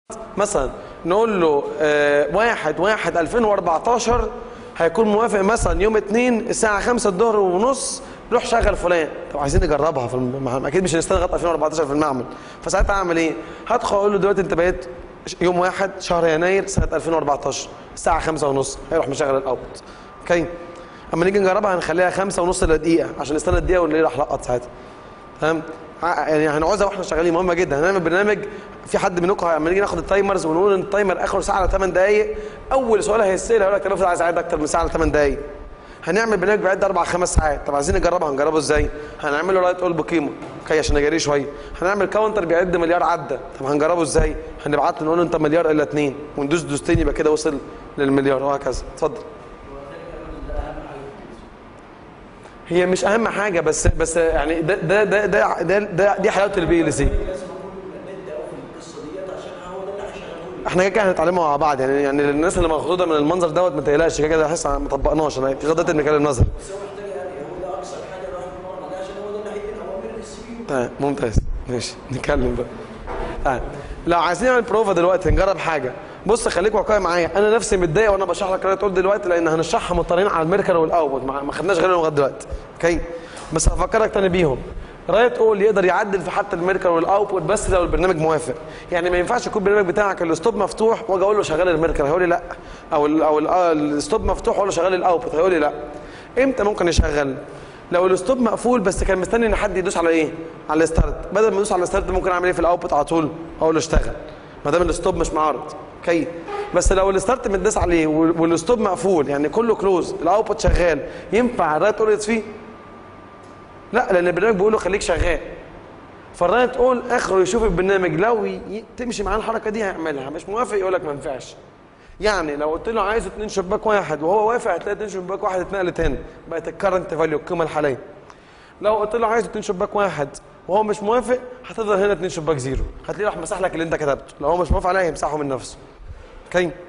مثلا نقول له آه، واحد واحد 2014 هيكون موافق مثلا يوم اتنين الساعة خمسة الظهر ونص روح شغل فلان طب عايزين نجربها في المعمل اكيد مش هنستنى لغايه 2014 في المعمل فساعتها اعمل ايه؟ هدخل اقول له دلوقتي انت بقيت يوم واحد شهر يناير سنة 2014 الساعة خمسة ونص هيروح مشغل الاوت اوكي اما نيجي نجربها هنخليها خمسة ونص الا دقيقة عشان نستنى الدقيقة والليل راح لقط ساعتها تمام ع- يعني هنعوزها واحنا شغالين مهمه جدا هنعمل برنامج في حد منكم لما نيجي ناخد التايمرز ونقول ان التايمر اخره ساعه ل 8 دقائق اول سؤال هيسال هيقول لك طب افرض عايز اعد اكتر من ساعه ل 8 دقائق هنعمل برنامج بيعد اربع خمس ساعات طب عايزين نجربها هنجربه ازاي؟ هنعمل له رايت اول بقيمه اوكي عشان نجريه شويه هنعمل كاونتر بيعد مليار عده طب هنجربه ازاي؟ هنبعت له نقول له انت مليار الا اتنين وندوس دوستين يبقى كده وصل للمليار وهكذا اتفضل هي مش اهم حاجه بس بس يعني ده ده ده ده, ده, ده دي حلاوه البي ال سي احنا كده كده هنتعلمها مع بعض يعني يعني الناس اللي مخضوضه من المنظر دوت ما تقلقش كده كده احس ما طبقناش انا غضت المكان النظري طيب ممتاز ماشي نتكلم بقى طيب لو عايزين نعمل بروفا دلوقتي نجرب حاجه بص خليك واقعي معايا انا نفسي متضايق وانا بشرح لك رايت اول دلوقتي لان هنشرحها مضطرين على الميركر والاوت ما ما خدناش غيرهم لغايه دلوقتي اوكي بس هفكرك تاني بيهم رايت اول يقدر يعدل في حتى الميركر والاوتبوت بس لو البرنامج موافق يعني ما ينفعش يكون البرنامج بتاعك الستوب مفتوح واجي اقول له شغال الميركر هيقول لي لا او ال او ال آه الستوب مفتوح واقول له شغال الاوتبوت هيقول لي لا امتى ممكن يشغل لو الستوب مقفول بس كان مستني ان حد يدوس على ايه على الستارت بدل ما يدوس على الستارت ممكن اعمل ايه في الاوتبوت على طول اقول له اشتغل ما دام الستوب مش معارض اوكي بس لو الستارت متداس عليه وال- والستوب مقفول يعني كله كلوز الاوتبوت شغال ينفع الرايت اول يطفيه لا لان البرنامج بيقول له خليك شغال فالرايت اول اخره يشوف البرنامج لو ي... تمشي معاه الحركه دي هيعملها مش موافق يقول لك ما ينفعش يعني لو قلت له عايز اتنين شباك واحد وهو وافق هتلاقي اتنين شباك واحد اتنقلت هنا بقت الكرنت فاليو القيمه الحاليه لو قلت له عايز اتنين شباك واحد وهو مش موافق هتفضل هنا اتنين شباك زيرو هتلاقيه راح مسح لك اللي انت كتبته لو هو مش موافق عليه هيمسحه من نفسه اوكي